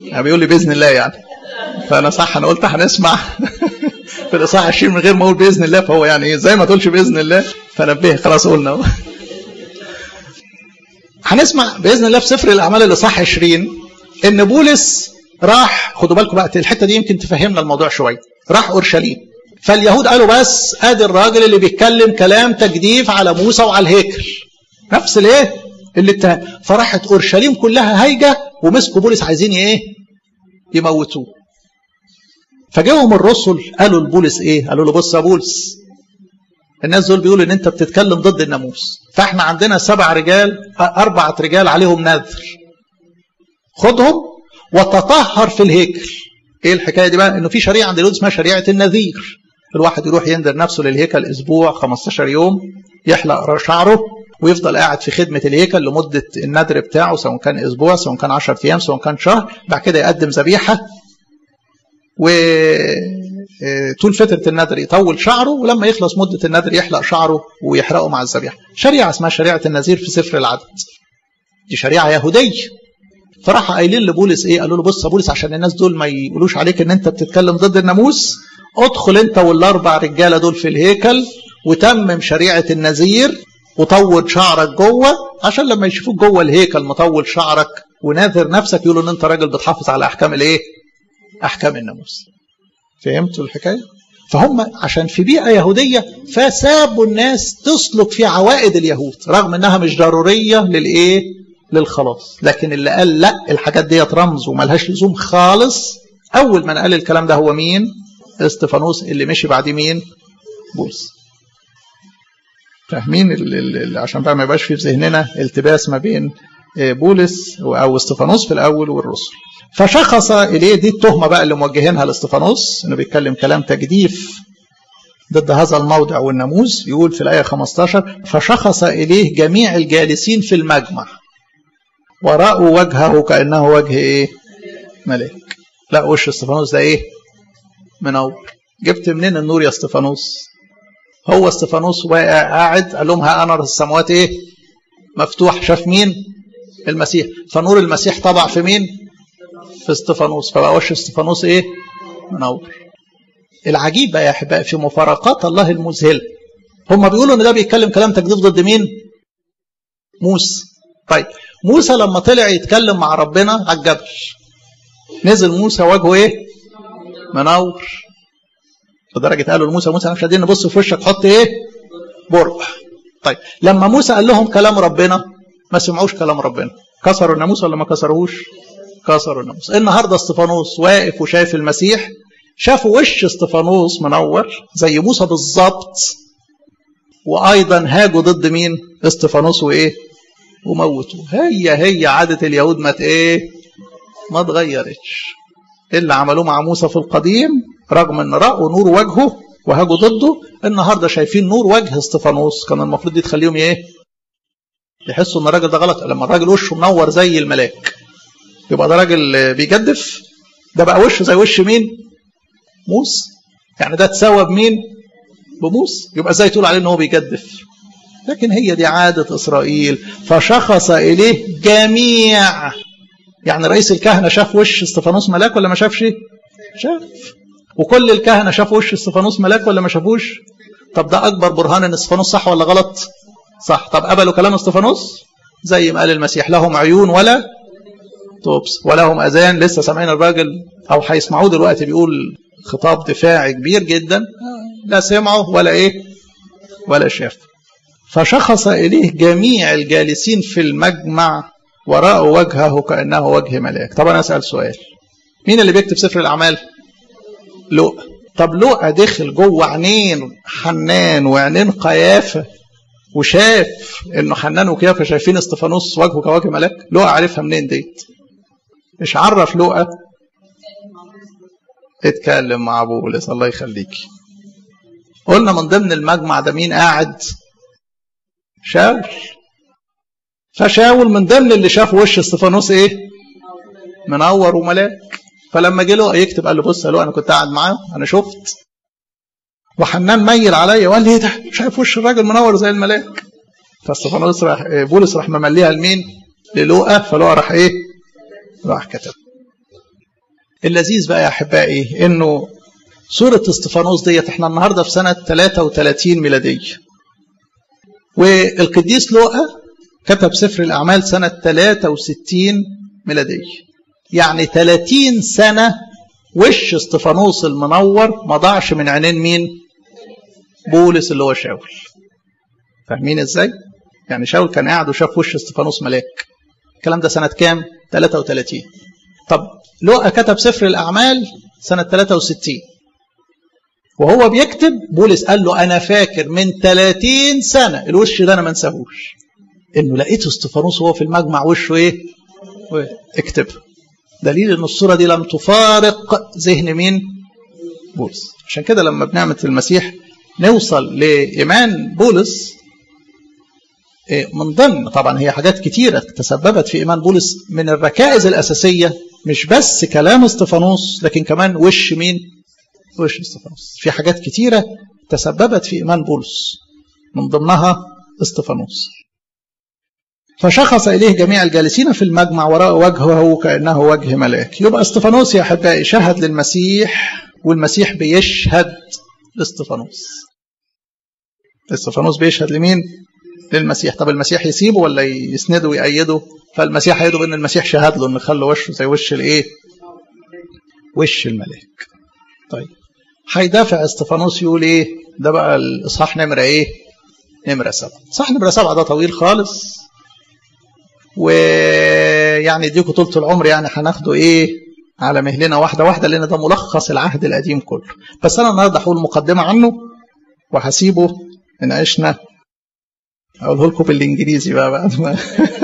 يعني بيقول لي باذن الله يعني فانا صح انا قلت هنسمع في الاصحاح 20 من غير ما اقول باذن الله فهو يعني ايه زي ما تقولش باذن الله فنبه خلاص قلنا هنسمع باذن الله في سفر الاعمال الاصحاح 20 ان بولس راح خدوا بالكم بقى الحته دي يمكن تفهمنا الموضوع شويه راح اورشليم فاليهود قالوا بس ادي الراجل اللي بيتكلم كلام تجديف على موسى وعلى الهيكل نفس الايه اللي اتهم فراحت اورشليم كلها هايجه ومسكوا بولس عايزين ايه يموتوه فجاهم الرسل قالوا لبولس ايه قالوا له بص يا بولس الناس دول بيقولوا ان انت بتتكلم ضد الناموس فاحنا عندنا سبع رجال اربعه رجال عليهم نذر خدهم وتطهر في الهيكل ايه الحكايه دي بقى انه في شريعه عند اليهود اسمها شريعه النذير الواحد يروح ينذر نفسه للهيكل اسبوع 15 يوم يحلق شعره ويفضل قاعد في خدمة الهيكل لمدة النذر بتاعه سواء كان أسبوع سواء كان 10 أيام سواء كان شهر بعد كده يقدم ذبيحة و طول فترة النذر يطول شعره ولما يخلص مدة النذر يحلق شعره ويحرقه مع الذبيحة شريعة اسمها شريعة النذير في سفر العدد دي شريعة يهودية فراح قايلين لبولس ايه قالوا له بص يا بولس عشان الناس دول ما يقولوش عليك ان انت بتتكلم ضد الناموس ادخل انت والاربع رجاله دول في الهيكل وتمم شريعه النذير وطول شعرك جوه عشان لما يشوفوك جوه الهيكل مطول شعرك وناذر نفسك يقولوا ان انت راجل بتحافظ على احكام الايه؟ احكام الناموس. فهمتوا الحكايه؟ فهم عشان في بيئه يهوديه فسابوا الناس تسلك في عوائد اليهود رغم انها مش ضروريه للايه؟ للخلاص، لكن اللي قال لا الحاجات ديت رمز وملهاش لزوم خالص اول من قال الكلام ده هو مين؟ استفانوس اللي مشي بعديه مين؟ بولس. فاهمين عشان بقى ما يبقاش في ذهننا التباس ما بين بولس او استفانوس في الاول والرسل فشخص اليه دي التهمه بقى اللي موجهينها لاستفانوس انه بيتكلم كلام تجديف ضد هذا الموضع والناموس يقول في الايه 15 فشخص اليه جميع الجالسين في المجمع ورأوا وجهه كانه وجه ايه ملاك لا وش استفانوس ده ايه منور جبت منين النور يا استفانوس هو استفانوس واقع قاعد قال لهم ها انا السماوات ايه مفتوح شاف مين المسيح فنور المسيح طبع في مين في استفانوس فبقى وش استفانوس ايه منور العجيب بقى يا احبائي في مفارقات الله المذهله هم بيقولوا ان ده بيتكلم كلام تكذيب ضد مين موسى طيب موسى لما طلع يتكلم مع ربنا على الجبل نزل موسى وجهه ايه منور لدرجه قالوا لموسى موسى مش قادرين نبص في وشك حط ايه برق طيب لما موسى قال لهم كلام ربنا ما سمعوش كلام ربنا كسروا الناموس ولا ما كسروهوش كسروا الناموس النهارده استفانوس واقف وشايف المسيح شافوا وش استفانوس منور زي موسى بالظبط وايضا هاجوا ضد مين استفانوس وايه وموتوه هي هي عاده اليهود ما ايه ما اتغيرتش اللي عملوه مع موسى في القديم رغم ان راوا نور وجهه وهاجوا ضده النهارده شايفين نور وجه استفانوس كان المفروض دي تخليهم ايه يحسوا ان الراجل ده غلط لما الراجل وشه منور زي الملاك يبقى ده راجل بيجدف ده بقى وشه زي وش مين موسى يعني ده تساوى بمين بموسى يبقى ازاي تقول عليه ان هو بيجدف لكن هي دي عادة إسرائيل فشخص إليه جميع يعني رئيس الكهنة شاف وش استفانوس ملاك ولا ما شافش شاف وكل الكهنة شافوا وش استفانوس ملاك ولا ما شافوش طب ده أكبر برهان إن استفانوس صح ولا غلط صح طب قبلوا كلام استفانوس زي ما قال المسيح لهم عيون ولا توبس ولهم أذان لسه سامعين الراجل أو هيسمعوه دلوقتي بيقول خطاب دفاعي كبير جدا لا سمعوا ولا إيه ولا شاف فشخص إليه جميع الجالسين في المجمع ورأوا وجهه كأنه وجه ملاك طب أنا أسأل سؤال مين اللي بيكتب سفر الأعمال لؤى طب لؤى دخل جوه عينين حنان وعينين قيافة وشاف انه حنان وقيافة شايفين استفانوس وجهه كوجه ملاك لؤى عارفها منين ديت مش عرف لؤى اتكلم مع بولس الله يخليك قلنا من ضمن المجمع ده مين قاعد شاول فشاول من ضمن اللي شاف وش استفانوس ايه منور وملاك فلما جه له يكتب قال له بص له انا كنت قاعد معاه انا شفت وحنان ميل عليا وقال لي ايه ده شايف وش الراجل منور زي الملاك فاستفانوس راح بولس راح ممليها لمين؟ للوقا فلوقا راح ايه؟ راح كتب اللذيذ بقى يا احبائي انه سوره استفانوس ديت احنا النهارده في سنه 33 ميلاديه والقديس لوقا كتب سفر الاعمال سنه 63 ميلاديه يعني 30 سنه وش استفانوس المنور ما ضاعش من عينين مين بولس اللي هو شاول فاهمين ازاي يعني شاول كان قاعد وشاف وش استفانوس ملاك الكلام ده سنة كام 33 طب لوقا كتب سفر الأعمال سنة 63 وهو بيكتب بولس قال له أنا فاكر من 30 سنة الوش ده أنا ما انساهوش إنه لقيت استفانوس وهو في المجمع وشه إيه اكتب دليل إن الصورة دي لم تفارق ذهن مين بولس عشان كده لما بنعمة المسيح نوصل لإيمان بولس من ضمن طبعا هي حاجات كتيرة تسببت في إيمان بولس من الركائز الأساسية مش بس كلام استفانوس لكن كمان وش مين وش استفانوس في حاجات كتيرة تسببت في إيمان بولس من ضمنها استفانوس فشخص إليه جميع الجالسين في المجمع وراء وجهه كأنه وجه ملاك يبقى استفانوس يا أحبائي شهد للمسيح والمسيح بيشهد لاستفانوس استفانوس بيشهد لمين للمسيح طب المسيح يسيبه ولا يسنده ويأيده فالمسيح هيده بان المسيح شهد له ان خلى وشه زي وش الايه وش الملاك طيب هيدافع استفانوس يقول ايه ده بقى الاصحاح نمره ايه نمره سبعه اصحاح نمره سبعه ده طويل خالص ويعني يديكوا طولة العمر يعني هناخده ايه على مهلنا واحده واحده لان ده ملخص العهد القديم كله بس انا النهارده هقول مقدمه عنه وهسيبه ان عشنا اقوله لكم بالانجليزي بقى بعد ما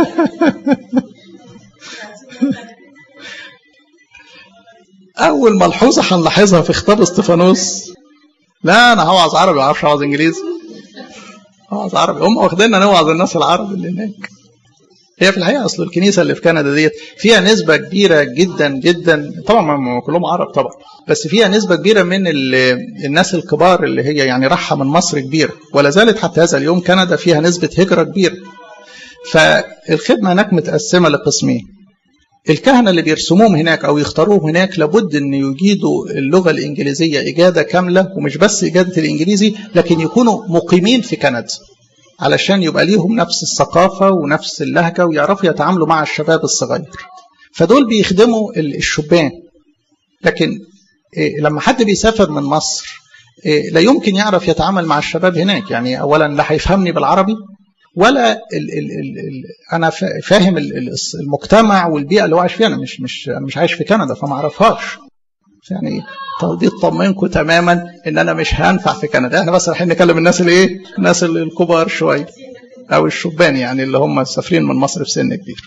اول ملحوظه هنلاحظها في خطاب استفانوس لا انا هوعظ عربي ما اعرفش اوعظ انجليزي اوعظ عربي هم واخديننا نوعظ الناس العرب اللي هناك هي في الحقيقه اصل الكنيسه اللي في كندا ديت فيها نسبه كبيره جدا جدا طبعا ما كلهم عرب طبعا بس فيها نسبه كبيره من الناس الكبار اللي هي يعني راحه من مصر كبيره ولا زالت حتى هذا اليوم كندا فيها نسبه هجره كبيره فالخدمه هناك متقسمه لقسمين الكهنه اللي بيرسموهم هناك او يختاروهم هناك لابد ان يجيدوا اللغه الانجليزيه اجاده كامله ومش بس اجاده الانجليزي لكن يكونوا مقيمين في كندا علشان يبقى ليهم نفس الثقافة ونفس اللهجة ويعرفوا يتعاملوا مع الشباب الصغير فدول بيخدموا الشبان لكن لما حد بيسافر من مصر لا يمكن يعرف يتعامل مع الشباب هناك يعني أولا لا هيفهمني بالعربي ولا ال ال ال ال أنا فاهم المجتمع والبيئة اللي هو عايش فيها أنا مش مش أنا مش عايش في كندا فما أعرفهاش يعني دي تطمنكم تماما ان انا مش هنفع في كندا احنا بس رايحين نكلم الناس الايه الناس الكبار شويه او الشبان يعني اللي هم مسافرين من مصر في سن كبير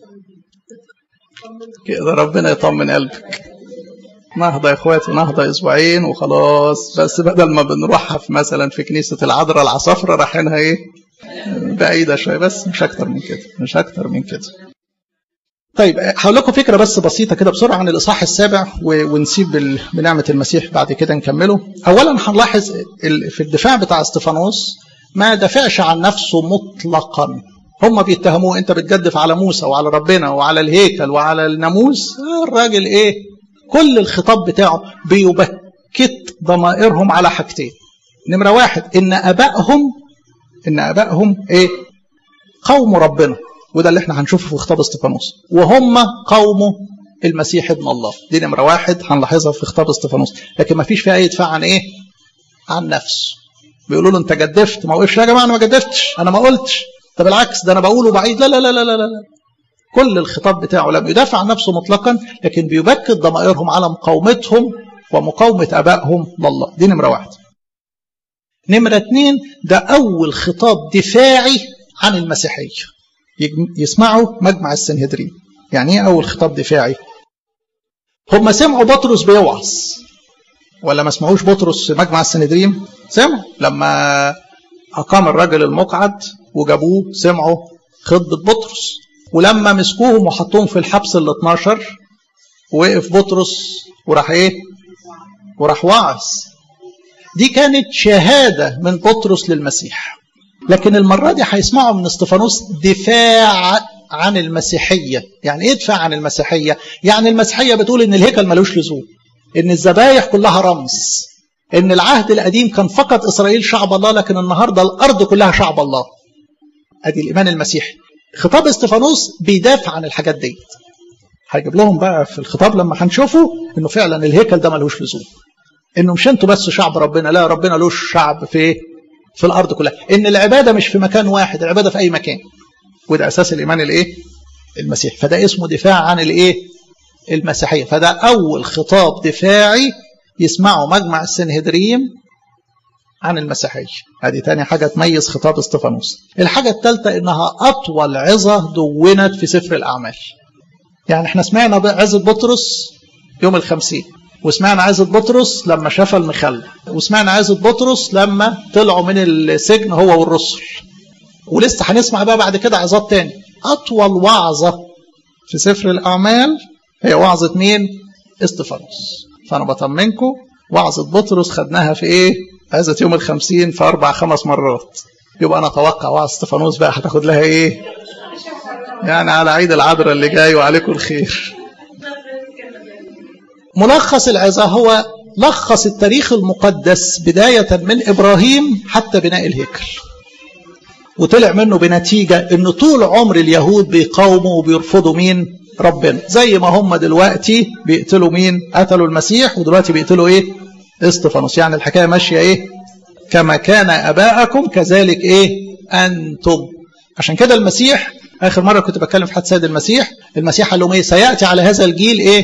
كده ربنا يطمن قلبك نهضة يا اخواتي نهضة اسبوعين وخلاص بس بدل ما بنروحها في مثلا في كنيسة العذراء العصافرة رايحينها ايه بعيدة شوية بس مش اكتر من كده مش اكتر من كده طيب هقول لكم فكره بس بسيطه كده بسرعه عن الاصحاح السابع ونسيب بنعمه المسيح بعد كده نكمله. اولا هنلاحظ في الدفاع بتاع استفانوس ما دافعش عن نفسه مطلقا. هم بيتهموه انت بتجدف على موسى وعلى ربنا وعلى الهيكل وعلى الناموس الراجل ايه؟ كل الخطاب بتاعه بيبكت ضمائرهم على حاجتين. نمره واحد ان ابائهم ان ابائهم ايه؟ قوم ربنا وده اللي احنا هنشوفه في خطاب استفانوس وهم قومه المسيح ابن الله دي نمره واحد هنلاحظها في خطاب استفانوس لكن ما فيش فيها اي دفاع عن ايه عن نفسه بيقولوا له انت جدفت ما وقفش يا جماعه انا ما جدفتش انا ما قلتش ده بالعكس ده انا بقوله بعيد لا لا لا لا لا لا كل الخطاب بتاعه لم يدافع عن نفسه مطلقا لكن بيبكت ضمائرهم على مقاومتهم ومقاومه ابائهم لله دي نمره واحد نمره اثنين ده اول خطاب دفاعي عن المسيحيه يسمعوا مجمع السنهدرين يعني ايه اول خطاب دفاعي هم سمعوا بطرس بيوعظ ولا ما سمعوش بطرس في مجمع السنهدرين سمعوا لما اقام الرجل المقعد وجابوه سمعوا خطبه بطرس ولما مسكوهم وحطوهم في الحبس ال 12 وقف بطرس وراح ايه وراح واعظ دي كانت شهاده من بطرس للمسيح لكن المرة دي هيسمعوا من استفانوس دفاع عن المسيحية يعني ايه دفاع عن المسيحية يعني المسيحية بتقول ان الهيكل ملوش لزوم ان الذبايح كلها رمز ان العهد القديم كان فقط اسرائيل شعب الله لكن النهاردة الارض كلها شعب الله ادي الايمان المسيحي خطاب استفانوس بيدافع عن الحاجات دي هيجيب لهم بقى في الخطاب لما هنشوفه انه فعلا الهيكل ده ملوش لزوم انه مش انتوا بس شعب ربنا لا ربنا له شعب في في الارض كلها ان العباده مش في مكان واحد العباده في اي مكان وده اساس الايمان الايه المسيحي فده اسمه دفاع عن الايه المسيحيه فده اول خطاب دفاعي يسمعه مجمع السنهدريم عن المسيحيه هذه تاني حاجه تميز خطاب استفانوس الحاجه الثالثه انها اطول عظه دونت في سفر الاعمال يعني احنا سمعنا عظه بطرس يوم الخمسين وسمعنا عزة بطرس لما شاف المخلة وسمعنا عزة بطرس لما طلعوا من السجن هو والرسل ولسه هنسمع بقى بعد كده عظات تاني أطول وعظة في سفر الأعمال هي وعظة مين؟ استفانوس فأنا بطمنكم وعظة بطرس خدناها في إيه؟ عزة يوم الخمسين في أربع خمس مرات يبقى أنا أتوقع وعظة استفانوس بقى هتاخد لها إيه؟ يعني على عيد العذراء اللي جاي وعليكم الخير ملخص العظة هو لخص التاريخ المقدس بداية من إبراهيم حتى بناء الهيكل وطلع منه بنتيجة أن طول عمر اليهود بيقاوموا وبيرفضوا مين ربنا زي ما هم دلوقتي بيقتلوا مين قتلوا المسيح ودلوقتي بيقتلوا ايه استفانوس يعني الحكاية ماشية ايه كما كان أباءكم كذلك ايه أنتم عشان كده المسيح آخر مرة كنت بتكلم في حد سيد المسيح المسيح قال لهم ايه سيأتي على هذا الجيل ايه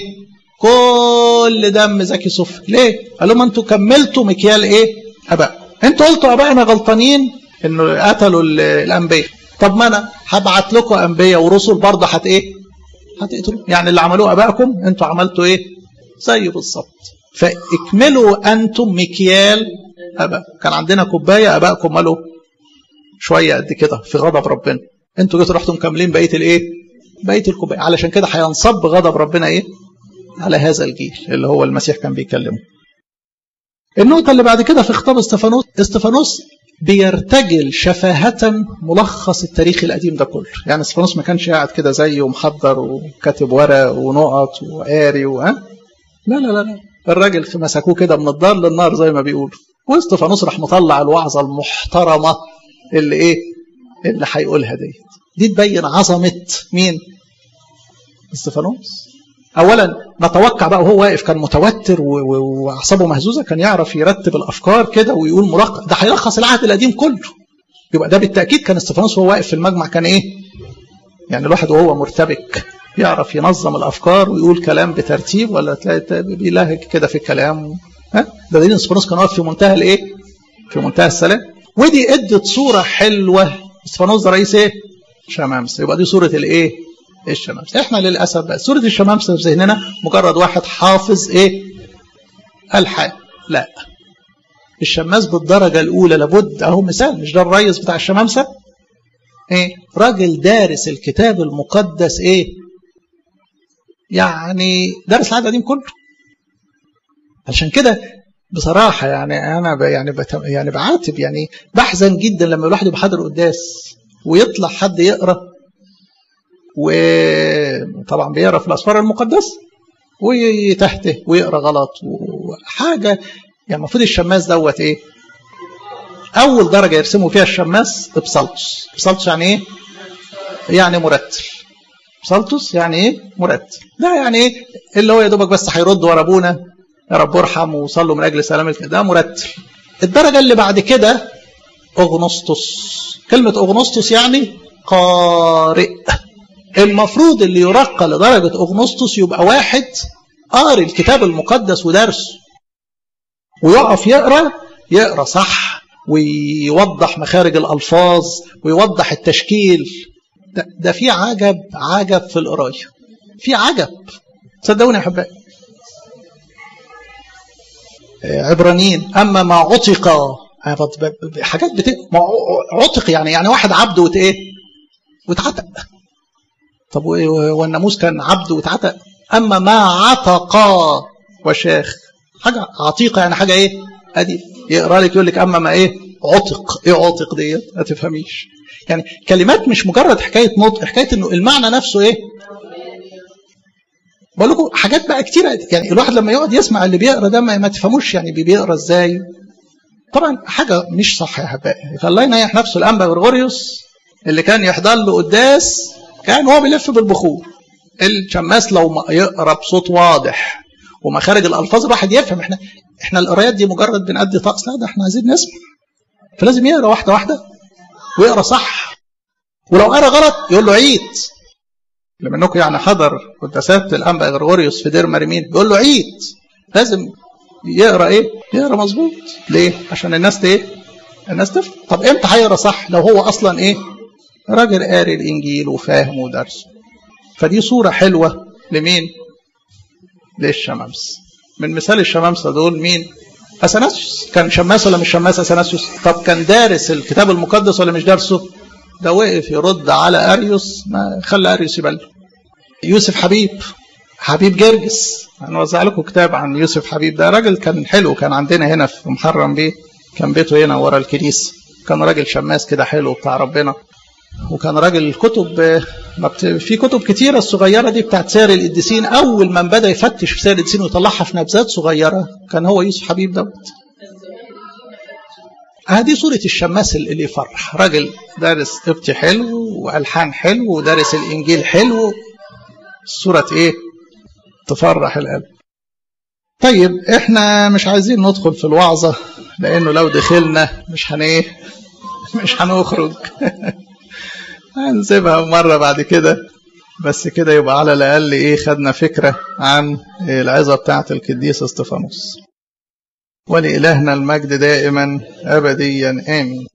كل دم زكي صفر ليه قال لهم انتوا كملتوا مكيال ايه اباء انتوا قلتوا ابائنا غلطانين انه قتلوا الانبياء طب ما انا هبعت لكم انبياء ورسل برضه هت ايه هتقتلوا يعني اللي عملوه ابائكم انتوا عملتوا ايه زي بالظبط فاكملوا انتم مكيال اباء كان عندنا كوبايه ابائكم مالوا شويه قد كده في غضب ربنا انتوا جيتوا رحتوا مكملين بقيه الايه بقيه الكوبايه علشان كده هينصب غضب ربنا ايه على هذا الجيل اللي هو المسيح كان بيكلمه النقطة اللي بعد كده في خطاب استفانوس استفانوس بيرتجل شفاهة ملخص التاريخ القديم ده كله يعني استفانوس ما كانش قاعد كده زيه محضر وكاتب ورق ونقط وقاري وها لا لا لا لا الراجل مسكوه كده من الدار للنار زي ما بيقولوا واستفانوس راح مطلع الوعظة المحترمة اللي ايه اللي هيقولها ديت دي تبين عظمة مين استفانوس اولا نتوقع بقى وهو واقف كان متوتر واعصابه مهزوزه كان يعرف يرتب الافكار كده ويقول ملخص ده هيلخص العهد القديم كله يبقى ده بالتاكيد كان استفانوس وهو واقف في المجمع كان ايه يعني الواحد وهو مرتبك يعرف ينظم الافكار ويقول كلام بترتيب ولا تلاقي بيلهج كده في الكلام ها ده دليل استفانوس كان واقف في منتهى الايه في منتهى السلام ودي ادت صوره حلوه استفانوس ده رئيس ايه شمامسه يبقى دي صوره الايه الشمامسة احنا للأسف بقى سورة الشمامسة في ذهننا مجرد واحد حافظ ايه الحال لا الشماس بالدرجة الأولى لابد أهو مثال مش ده الريس بتاع الشمامسة ايه راجل دارس الكتاب المقدس ايه يعني دارس العهد القديم كله عشان كده بصراحة يعني أنا ب يعني بت يعني بعاتب يعني بحزن جدا لما الواحد يبقى حاضر قداس ويطلع حد يقرأ وطبعا بيقرا في الاسفار المقدسه ويتهته ويقرا غلط وحاجه يعني المفروض الشماس دوت ايه؟ اول درجه يرسموا فيها الشماس ابسلطس ابسلطس يعني ايه؟ يعني مرتل ابسلطس يعني ايه؟ مرتل ده يعني ايه؟ اللي هو يا دوبك بس هيرد ورا ابونا يا رب ارحم وصلوا من اجل سلام ده مرتل الدرجه اللي بعد كده اغنسطس كلمه اغنسطس يعني قارئ المفروض اللي يرقى لدرجة أغنسطس يبقى واحد قاري الكتاب المقدس ودرسه ويقف يقرأ يقرأ صح ويوضح مخارج الألفاظ ويوضح التشكيل ده, ده في عجب عجب في القراية في عجب صدقوني يا أحبائي عبرانيين أما ما عتق حاجات بت... عتق يعني يعني واحد عبد وت ايه واتعتق طب والناموس كان عبد واتعتق اما ما عتق وشاخ حاجه عتيقه يعني حاجه ايه ادي يقرا لك يقول لك اما ما ايه عتق ايه عتق ديت ما تفهميش يعني كلمات مش مجرد حكايه نطق حكايه انه المعنى نفسه ايه بقول لكم حاجات بقى كتيره يعني الواحد لما يقعد يسمع اللي بيقرا ده ما تفهموش يعني بيقرا ازاي طبعا حاجه مش صح يا حبايبي فالله ينيح نفسه الانبا غرغوريوس اللي كان يحضر له قداس كان هو بيلف بالبخور الشماس لو ما يقرا بصوت واضح ومخارج الالفاظ الواحد يفهم احنا احنا القرايات دي مجرد بنأدي طقس لا ده احنا عايزين نسمع فلازم يقرا واحده واحده ويقرا صح ولو قرا غلط يقول له عيد لما انكم يعني حضر قداسات الانبا غرغوريوس في دير مريمين يقول له عيد لازم يقرا ايه؟ يقرا مظبوط ليه؟ عشان الناس ايه؟ الناس تفهم طب امتى هيقرا صح لو هو اصلا ايه؟ راجل قاري الانجيل وفاهم ودرسه فدي صوره حلوه لمين؟ للشمامسه من مثال الشمامسه دول مين؟ اثناسيوس كان شماس ولا مش شماس اثناسيوس؟ طب كان دارس الكتاب المقدس ولا مش دارسه؟ ده وقف يرد على اريوس ما خلى اريوس يبلغ يوسف حبيب حبيب جرجس هنوزع لكم كتاب عن يوسف حبيب ده راجل كان حلو كان عندنا هنا في محرم بيه كان بيته هنا ورا الكنيسه كان راجل شماس كده حلو بتاع ربنا وكان راجل الكتب في كتب كتيره الصغيره دي بتاعت سير القديسين اول من بدا يفتش في سير القديسين ويطلعها في نبذات صغيره كان هو يوسف حبيب دوت هذه صورة الشماس اللي يفرح راجل دارس قبطي حلو والحان حلو ودارس الانجيل حلو صورة ايه تفرح القلب طيب احنا مش عايزين ندخل في الوعظة لانه لو دخلنا مش هن ايه مش هنخرج هنسيبها مرة بعد كده بس كده يبقى على الاقل ايه خدنا فكرة عن العظة بتاعة القديس استفانوس ولإلهنا المجد دائما أبديا آمين